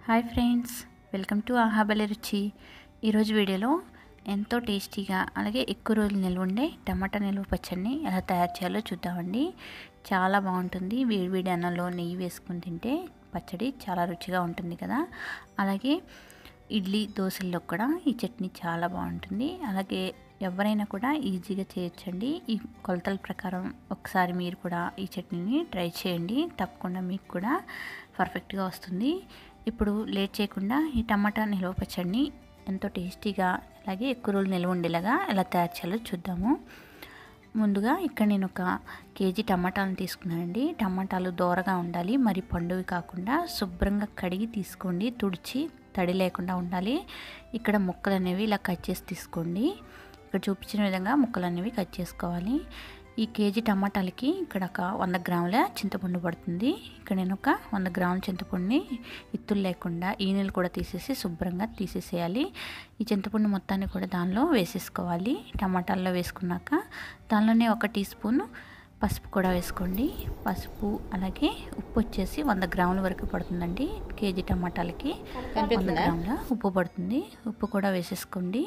hi friends welcome to ఆహాబలి రుచి ఈరోజు వీడియోలో ఎంతో టేస్టీగా అలాగే ఎక్కువ రోజులు నిల్వ ఉండే టమాటా నిల్వ పచ్చడిని ఎలా తయారు చేయాలో చూద్దామండి చాలా బాగుంటుంది వేడి వేడి అన్నంలో నెయ్యి వేసుకుని తింటే పచ్చడి చాలా రుచిగా ఉంటుంది కదా అలాగే ఇడ్లీ దోశల్లో కూడా ఈ చట్నీ చాలా బాగుంటుంది అలాగే ఎవరైనా కూడా ఈజీగా చేయొచ్చండి ఈ కొలతల ప్రకారం ఒకసారి మీరు కూడా ఈ చట్నీని ట్రై చేయండి తప్పకుండా మీకు కూడా పర్ఫెక్ట్గా వస్తుంది ఇప్పుడు లేట్ చేయకుండా ఈ టమాటా నిల్వ పచ్చడిని ఎంతో టేస్టీగా అలాగే ఎక్కువ రోజులు నిల్వ ఉండేలాగా ఎలా తయారు చేయాలో చూద్దాము ముందుగా ఇక్కడ నేను ఒక కేజీ టమాటాలను తీసుకున్నానండి టమాటాలు దోరగా ఉండాలి మరి పండువి కాకుండా శుభ్రంగా కడిగి తీసుకోండి తుడిచి తడి లేకుండా ఉండాలి ఇక్కడ ముక్కలు అనేవి ఇలా కట్ చేసి తీసుకోండి ఇక్కడ చూపించిన విధంగా ముక్కలు అనేవి కట్ చేసుకోవాలి ఈ కేజీ టమాటాలకి ఇక్కడ ఒక వంద గ్రాముల చింతపండు పడుతుంది ఇక్కడ నేను ఒక వంద గ్రాముల చింతపండుని ఇత్తులు లేకుండా ఈనెలు కూడా తీసేసి శుభ్రంగా తీసేసేయాలి ఈ చింతపండు మొత్తాన్ని కూడా దానిలో వేసేసుకోవాలి టమాటాల్లో వేసుకున్నాక దానిలోనే ఒక టీ స్పూన్ పసుపు కూడా వేసుకోండి పసుపు అలాగే ఉప్పు వచ్చేసి వంద గ్రాముల వరకు పడుతుందండి కేజీ టమాటాలకి వంద గ్రాముల ఉప్పు పడుతుంది ఉప్పు కూడా వేసేసుకోండి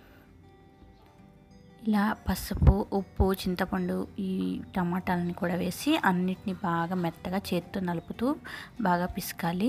ఇలా పసుపు ఉప్పు చింతపండు ఈ టమాటాలని కూడా వేసి అన్నిటిని బాగా మెత్తగా చేత్తో నలుపుతూ బాగా పిసకాలి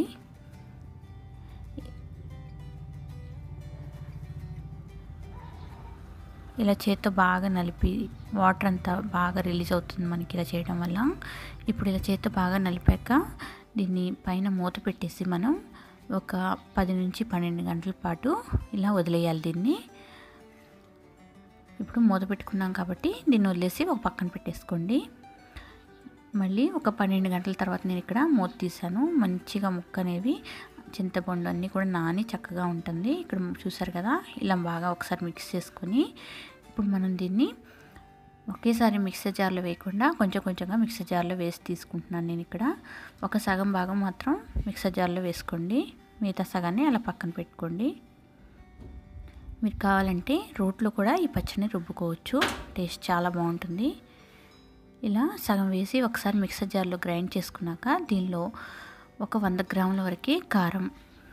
ఇలా చేత్తో బాగా నలిపి వాటర్ అంతా బాగా రిలీజ్ అవుతుంది మనకి ఇలా చేయడం వల్ల ఇప్పుడు ఇలా చేత్తో బాగా నలిపాక దీన్ని పైన మూత పెట్టేసి మనం ఒక పది నుంచి పన్నెండు గంటల పాటు ఇలా వదిలేయాలి దీన్ని ఇప్పుడు మూత పెట్టుకున్నాం కాబట్టి దీన్ని వదిలేసి ఒక పక్కన పెట్టేసుకోండి మళ్ళీ ఒక పన్నెండు గంటల తర్వాత నేను ఇక్కడ మూత తీసాను మంచిగా ముక్క అనేవి చింతపండు అన్నీ కూడా నాని చక్కగా ఉంటుంది ఇక్కడ చూసారు కదా ఇలా బాగా ఒకసారి మిక్స్ చేసుకొని ఇప్పుడు మనం దీన్ని ఒకేసారి మిక్సర్ జార్లో వేయకుండా కొంచెం కొంచెంగా మిక్సర్ జార్లో వేసి తీసుకుంటున్నాను నేను ఇక్కడ ఒక సగం భాగం మాత్రం మిక్సర్ జార్లో వేసుకోండి మిగతా సగాన్ని అలా పక్కన పెట్టుకోండి మీరు కావాలంటే రోట్లో కూడా ఈ పచ్చడిని రుబ్బుకోవచ్చు టేస్ట్ చాలా బాగుంటుంది ఇలా సగం వేసి ఒకసారి మిక్సర్ జార్లో గ్రైండ్ చేసుకున్నాక దీనిలో ఒక వంద గ్రాముల వరకు కారం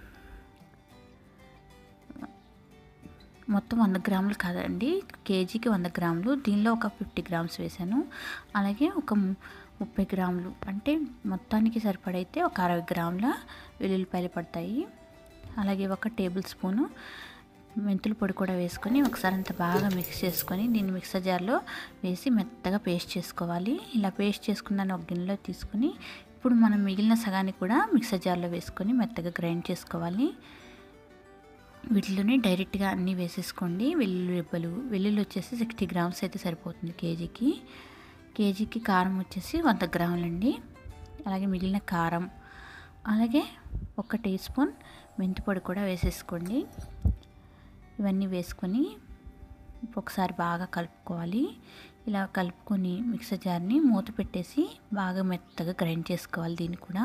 మొత్తం వంద గ్రాములు కాదండి కేజీకి వంద గ్రాములు దీనిలో ఒక ఫిఫ్టీ గ్రామ్స్ వేసాను అలాగే ఒక ముప్పై గ్రాములు అంటే మొత్తానికి సరిపడైతే ఒక అరవై గ్రాముల వెల్లుల్లిపాయలు పడతాయి అలాగే ఒక టేబుల్ స్పూను మెంతుల పొడి కూడా వేసుకొని ఒకసారి అంత బాగా మిక్స్ చేసుకొని దీన్ని మిక్సర్ జార్లో వేసి మెత్తగా పేస్ట్ చేసుకోవాలి ఇలా పేస్ట్ చేసుకున్న ఒక గిన్నెలో తీసుకొని ఇప్పుడు మనం మిగిలిన సగాన్ని కూడా మిక్సర్ జార్లో వేసుకొని మెత్తగా గ్రైండ్ చేసుకోవాలి వీటిలోనే డైరెక్ట్గా అన్నీ వేసేసుకోండి వెల్లుల్లి రెబ్బలు వెల్లుల్లి వచ్చేసి సిక్స్టీ గ్రామ్స్ అయితే సరిపోతుంది కేజీకి కేజీకి కారం వచ్చేసి వంద గ్రాములండి అలాగే మిగిలిన కారం అలాగే ఒక టీ స్పూన్ మెంతి పొడి కూడా వేసేసుకోండి ఇవన్నీ వేసుకొని ఒకసారి బాగా కలుపుకోవాలి ఇలా కలుపుకొని మిక్సర్ జార్ని మూత పెట్టేసి బాగా మెత్తగా గ్రైండ్ చేసుకోవాలి దీన్ని కూడా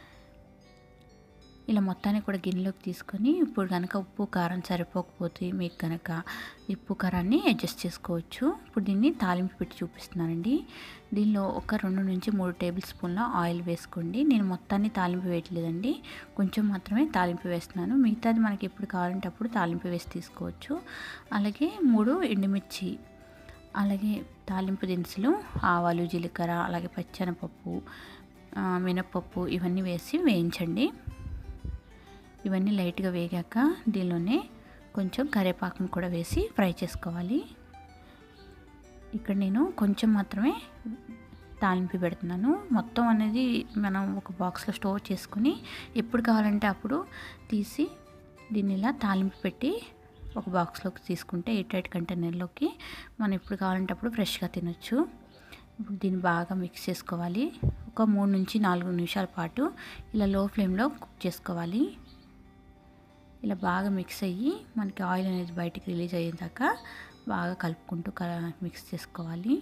ఇలా మొత్తాన్ని కూడా గిన్నెలోకి తీసుకొని ఇప్పుడు కనుక ఉప్పు కారం సరిపోకపోతే మీకు కనుక ఉప్పు కారాన్ని అడ్జస్ట్ చేసుకోవచ్చు ఇప్పుడు దీన్ని తాలింపు పెట్టి చూపిస్తున్నానండి దీనిలో ఒక రెండు నుంచి మూడు టేబుల్ స్పూన్ల ఆయిల్ వేసుకోండి నేను మొత్తాన్ని తాలింపు వేయట్లేదండి కొంచెం మాత్రమే తాలింపు వేస్తున్నాను మిగతాది మనకి ఎప్పుడు కావాలంటే అప్పుడు తాలింపు వేసి తీసుకోవచ్చు అలాగే మూడు ఎండుమిర్చి అలాగే తాలింపు దినుసులు ఆవాలు జీలకర్ర అలాగే పచ్చనపప్పు మినప్పప్పు ఇవన్నీ వేసి వేయించండి ఇవన్నీ లైట్గా వేగాక దీనిలోనే కొంచెం కరివేపాకును కూడా వేసి ఫ్రై చేసుకోవాలి ఇక్కడ నేను కొంచెం మాత్రమే తాలింపు పెడుతున్నాను మొత్తం అనేది మనం ఒక బాక్స్లో స్టోర్ చేసుకుని ఎప్పుడు కావాలంటే అప్పుడు తీసి దీన్ని ఇలా తాలింపు పెట్టి ఒక బాక్స్లోకి తీసుకుంటే ఎయిట్ ఎయిట్ కంటైనర్లోకి మనం ఎప్పుడు కావాలంటే అప్పుడు ఫ్రెష్గా తినొచ్చు ఇప్పుడు దీన్ని బాగా మిక్స్ చేసుకోవాలి ఒక మూడు నుంచి నాలుగు నిమిషాల పాటు ఇలా లో ఫ్లేమ్లో కుక్ చేసుకోవాలి ఇలా బాగా మిక్స్ అయ్యి మనకి ఆయిల్ అనేది బయటికి రిలీజ్ అయ్యేదాకా బాగా కలుపుకుంటూ మిక్స్ చేసుకోవాలి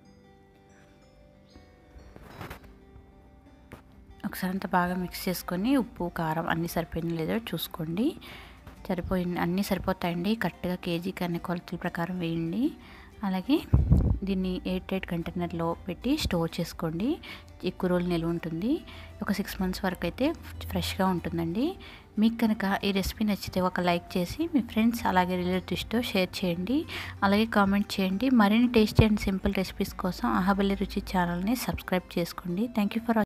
ఒకసారి అంతా బాగా మిక్స్ చేసుకొని ఉప్పు కారం అన్నీ సరిపోయిందో లేదో చూసుకోండి సరిపోయింది అన్నీ సరిపోతాయండి కరెక్ట్గా కేజీకి అన్ని కొలతల ప్రకారం వేయండి అలాగే దీన్ని ఎయిట్ ఎయిట్ కంటైనర్లో పెట్టి స్టోర్ చేసుకోండి ఎక్కువ రోజులు నిల్వ ఉంటుంది ఒక సిక్స్ మంత్స్ వరకు అయితే ఫ్రెష్గా ఉంటుందండి మీకు కనుక ఈ రెసిపీ నచ్చితే ఒక లైక్ చేసి మీ ఫ్రెండ్స్ అలాగే రిలేటివ్స్తో షేర్ చేయండి అలాగే కామెంట్ చేయండి మరిన్ని టేస్టీ అండ్ సింపుల్ రెసిపీస్ కోసం అహబలి రుచి ఛానల్ని సబ్స్క్రైబ్ చేసుకోండి థ్యాంక్ యూ ఫర్